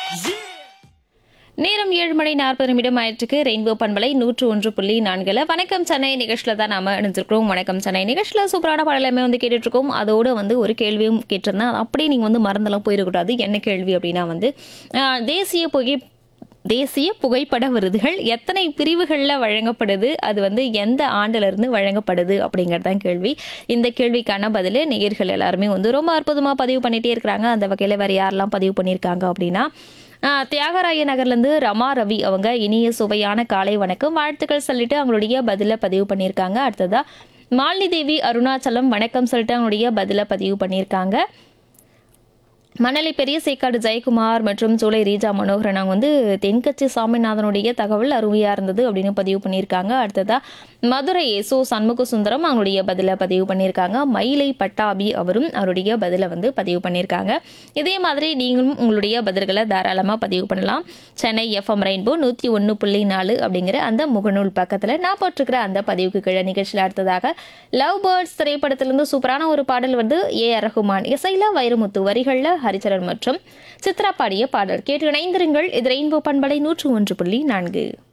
நேரம் ஏழு மணி நாற்பது நிமிடம் ஆயிற்றுக்கு ரெயின்போ பண்பலை நூற்று ஒன்று புள்ளி நான்குல வணக்கம் சென்னை நிகழ்ச்சியில தான் நாம இணைஞ்சிருக்கிறோம் வணக்கம் சென்னை நிகழ்ச்சியில சூப்பரான பாடலாமே வந்து கேட்டுட்டு இருக்கோம் அதோட வந்து ஒரு கேள்வியும் கேட்டிருந்தேன் அது அப்படியே நீங்க வந்து மறந்தெல்லாம் போயிடக்கூடாது என்ன கேள்வி அப்படின்னா வந்து ஆஹ், தேசிய புகை தேசிய புகைப்பட விருதுகள் எத்தனை பிரிவுகளில் வழங்கப்படுது அது வந்து எந்த ஆண்டுல இருந்து வழங்கப்படுது அப்படிங்கிறது தான் கேள்வி இந்த கேள்விக்கான பதில் நேயர்கள் எல்லாருமே வந்து ரொம்ப அற்புதமாக பதிவு பண்ணிட்டே இருக்கிறாங்க அந்த வகையில் வேறு யாரெல்லாம் பதிவு பண்ணியிருக்காங்க அப்படின்னா ஆஹ், தியாகராய நகர்லேருந்து ரமா ரவி அவங்க இனிய சுவையான காலை வணக்கம் வாழ்த்துக்கள் சொல்லிட்டு அவங்களுடைய பதிலை பதிவு பண்ணியிருக்காங்க அடுத்ததா மாலினி தேவி அருணாச்சலம் வணக்கம் சொல்லிட்டு அவங்களுடைய பதிலை பதிவு பண்ணியிருக்காங்க மணலி பெரிய சேக்காடு ஜெயக்குமார் மற்றும் சூளை ரீஜா மனோகரன் அவங்க வந்து தென்கட்சி சாமிநாதனுடைய தகவல் அருமையாக இருந்தது அப்படின்னு பதிவு பண்ணியிருக்காங்க அடுத்ததா மதுரை சோ சண்முக சுந்தரம் அவங்களுடைய பதிலை பதிவு பண்ணியிருக்காங்க மயிலை பட்டாபி அவரும் அவருடைய பதிலை வந்து பதிவு பண்ணியிருக்காங்க இதே மாதிரி நீங்களும் உங்களுடைய பதில்களை தாராளமாக பதிவு பண்ணலாம் சென்னை எஃப்எம் ரெயின்போ நூற்றி ஒன்று புள்ளி நாலு அப்படிங்கிற அந்த முகநூல் பக்கத்தில் நான் போட்டிருக்கிற அந்த பதிவுக்கு கீழே நிகழ்ச்சியில் அடுத்ததாக லவ் பேர்ட்ஸ் திரைப்படத்திலிருந்து சூப்பரான ஒரு பாடல் வந்து ஏ ஆர் ரஹ்மான் இசையில வைரமுத்து வரிகளில் ஹரிச்சரன் மற்றும் சித்ரா பாடிய பாடல் கேட்டு இணைந்திருங்கள் இது ரெயின்போ பண்பலை நூற்று ஒன்று புள்ளி நான்கு